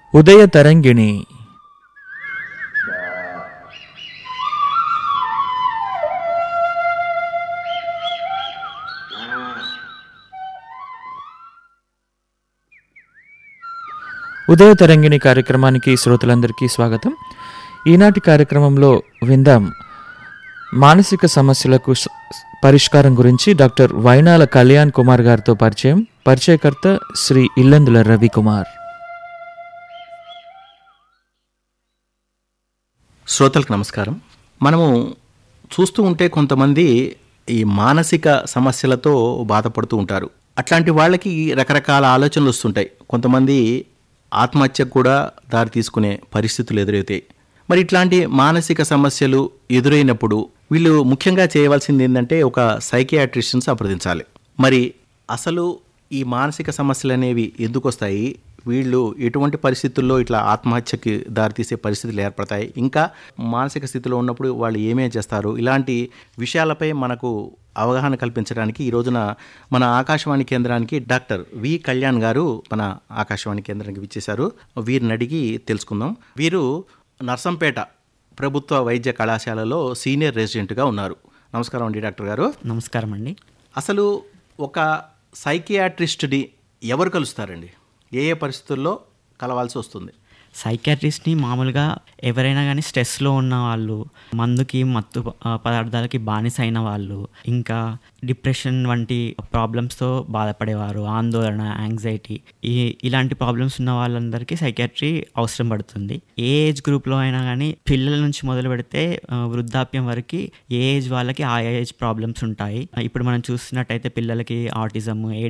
ఉదయ తరంగిణి ఉదయ తరంగిణి కార్యక్రమానికి శ్రోతలందరికీ స్వాగతం ఈనాటి కార్యక్రమంలో విందాం మానసిక సమస్యలకు స- పరిష్కారం గురించి డాక్టర్ వైనాల కళ్యాణ్ కుమార్ గారితో పరిచయం పరిచయకర్త శ్రీ ఇల్లందుల రవికుమార్ శ్రోతలకు నమస్కారం మనము చూస్తూ ఉంటే కొంతమంది ఈ మానసిక సమస్యలతో బాధపడుతూ ఉంటారు అట్లాంటి వాళ్ళకి రకరకాల ఆలోచనలు వస్తుంటాయి కొంతమంది ఆత్మహత్యకు కూడా దారి తీసుకునే పరిస్థితులు ఎదురవుతాయి మరి ఇట్లాంటి మానసిక సమస్యలు ఎదురైనప్పుడు వీళ్ళు ముఖ్యంగా చేయవలసింది ఏంటంటే ఒక సైకియాట్రిస్ట్ని సంప్రదించాలి మరి అసలు ఈ మానసిక సమస్యలు అనేవి ఎందుకు వస్తాయి వీళ్ళు ఎటువంటి పరిస్థితుల్లో ఇట్లా ఆత్మహత్యకి దారితీసే పరిస్థితులు ఏర్పడతాయి ఇంకా మానసిక స్థితిలో ఉన్నప్పుడు వాళ్ళు ఏమేం చేస్తారు ఇలాంటి విషయాలపై మనకు అవగాహన కల్పించడానికి ఈ రోజున మన ఆకాశవాణి కేంద్రానికి డాక్టర్ వి కళ్యాణ్ గారు మన ఆకాశవాణి కేంద్రానికి విచ్చేశారు వీరిని అడిగి తెలుసుకుందాం వీరు నర్సంపేట ప్రభుత్వ వైద్య కళాశాలలో సీనియర్ రెసిడెంట్గా ఉన్నారు నమస్కారం అండి డాక్టర్ గారు నమస్కారం అండి అసలు ఒక సైకియాట్రిస్ట్ని ఎవరు కలుస్తారండి ఏ ఏ పరిస్థితుల్లో కలవాల్సి వస్తుంది సైకాట్రిస్ట్ని మామూలుగా ఎవరైనా కానీ స్ట్రెస్లో ఉన్న వాళ్ళు మందుకి మత్తు ఆ, పదార్థాలకి బానిస అయిన వాళ్ళు ఇంకా డిప్రెషన్ వంటి ప్రాబ్లమ్స్తో బాధపడేవారు ఆందోళన యాంగ్జైటీ ఈ ఇలాంటి ప్రాబ్లమ్స్ ఉన్న వాళ్ళందరికీ సైకాట్రీ అవసరం పడుతుంది ఏ ఏజ్ గ్రూప్లో అయినా కానీ పిల్లల నుంచి మొదలు పెడితే ఆ, వృద్ధాప్యం వరకు ఏ ఏజ్ వాళ్ళకి ఆ ఏజ్ ప్రాబ్లమ్స్ ఉంటాయి ఇప్పుడు మనం చూస్తున్నట్టయితే పిల్లలకి ఆటిజం